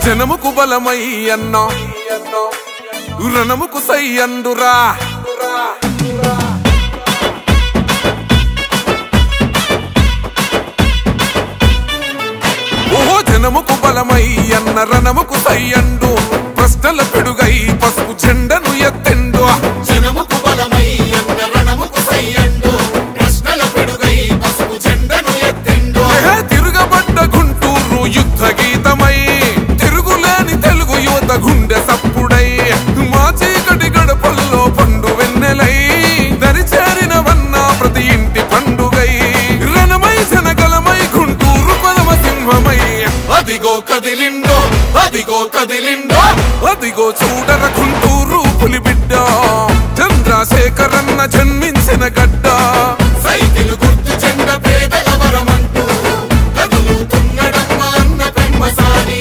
జనముకు బలమై అన్నా రణముకు సై అందురా ఓహో జనముకు బలమై అన్న రణముకు సై అండు ప్రశ్నల పెడుగై పసుపు జెండను ఎత్తెండు జనముకు బలమై అన్న రణముకు సయ్యండు ప్రశ్నల పెడుగై పసుపు జెండను ఎత్తెండు ఏ తిరుగబడ్డ గుంటూరు యుద్ధ గీతమై తిరుగులేని తెలుగు యువత గుండె సప్పుడై మా చీకటి గడపల్లో పండు వెన్నెలై దరిచేరిన వన్న ప్రతి ఇంటి పండుగై రణమై జనగలమై గుంటూరు కొలమ సింహమై అదిగో కదిలిండో అదిగో కదిలిండో అదిగో చూడర గుంటూరు పులిబిడ్డ చంద్రశేఖరన్న జన్మించిన గడ్డ సైకిల్ గుర్తు చెండ పేదల వరమంటూ కదులుతున్నడమ్మ అన్న పెమ్మసాని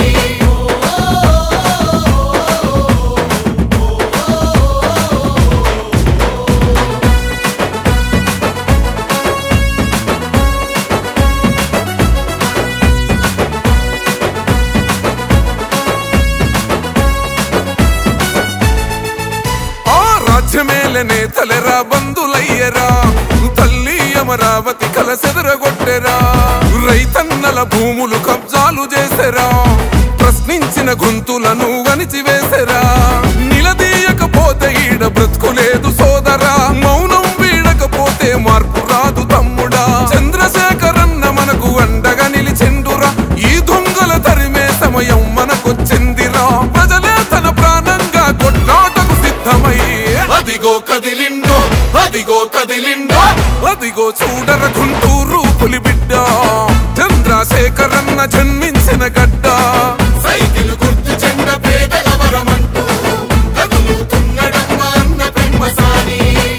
ఆ రాజ్యమేల నేతలెరా బంధులయ్యరా తల్లి అమరావతి కలసెదరగొట్టెరా రైతన్నల భూములు కబ్జాలు చేసెరా ప్రశ్నించిన గొంతులను వణిచివేసెరా నిలదీయకపోతే ఈడ బ్రతుకులేదు సోదరా మౌనం వీడకపోతే మార్పు రాదు తమ్ముడా చంద్రశేఖరన్న మనకు అండగా నిలిచెండురా ఈ దొంగల తరిమే సమయం మనకొచ్చిందిరా ప్రజలే తన ప్రాణంగా కొట్లాటకు సిద్ధమై అదిగో కదిలిండో అదిగో కదిలిండో అదిగో చూడర గుంటూరు పులిబిడ్డ చంద్రశేఖరన్న జన్మించిన గడ్డ సైకిల్ గుర్తు చెండ పేదల వరమంటూ కదులుతున్నడమ్మ అన్న పెమ్మసాని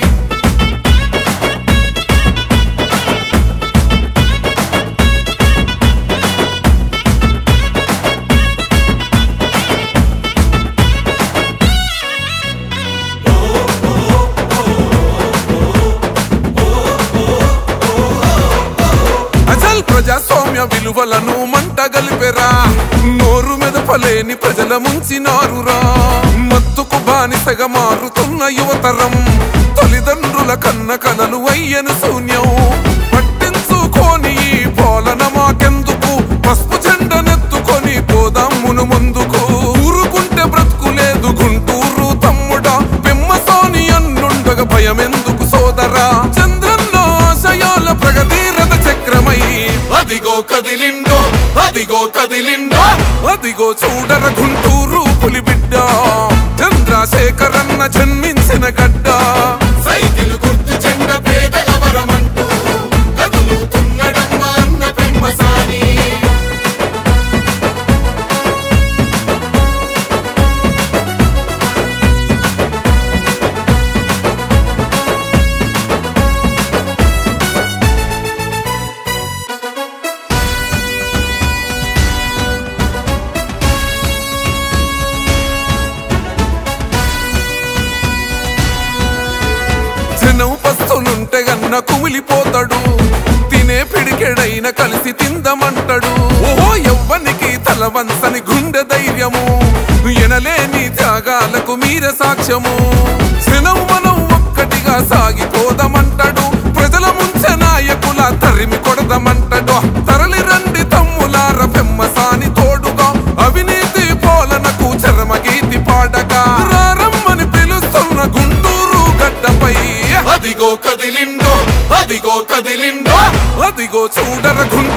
అసలు ప్రజాస్వామ్య విలువలను మంట గలిపెరా నోరు మెదపలేని ప్రజల ముంచినారురా మత్తుకు బానిసగా మారుతున్న యువతరం తల్లిదండ్రుల కన్న కలలు అయ్యను శూన్యం పట్టించుకోని ఈ పాలన మాకెందుకు పసుపు జెండనెత్తుకొని పోదామును ముందుకు ఊరుకుంటే బ్రతుకులేదు గుంటూరు తమ్ముడా పెమ్మసాని అన్నుండగా భయమెందుకు సోదరా చంద్రన్న ఆశయాల ప్రగతి రథ చక్రమై అదిగో కదిలిండో అదిగో కదిలిండో అదిగో చూడర గుంటూరు పులిబిడ్డ చంద్రశేఖరన్న జన్మించిన గడ్డ సైకిల్ గుర్తు చెండ పేదల వరమంటూ కదులుతున్నడమ్మ అన్న పెమ్మసాని జనం పస్తులుంటే గన్న కుమిలిపోతాడు తినే పిడికెడైన కలిసి తిందమంటాడు ఓహో ఎవ్వనికి తల వంచని గుండె ధైర్యము ఎనలేని త్యాగాలకు మీరే సాక్ష్యము జనం మనం ఒక్కటిగా సాగిపోదామంటాడు ప్రజల ముంచె నాయకుల తరిమి కొడదామంటాడు తరలి రండి తమ్ములార పెమ్మసాని తోడుగా అవినీతి పాలనకు చరమగీతి పాడగా రారమ్మని పిలుస్తున్న గుంటూరు గడ్డపై అదిగో కదిలిండో అదిగో కదిలిండో అదిగో చూడర గుంటూరు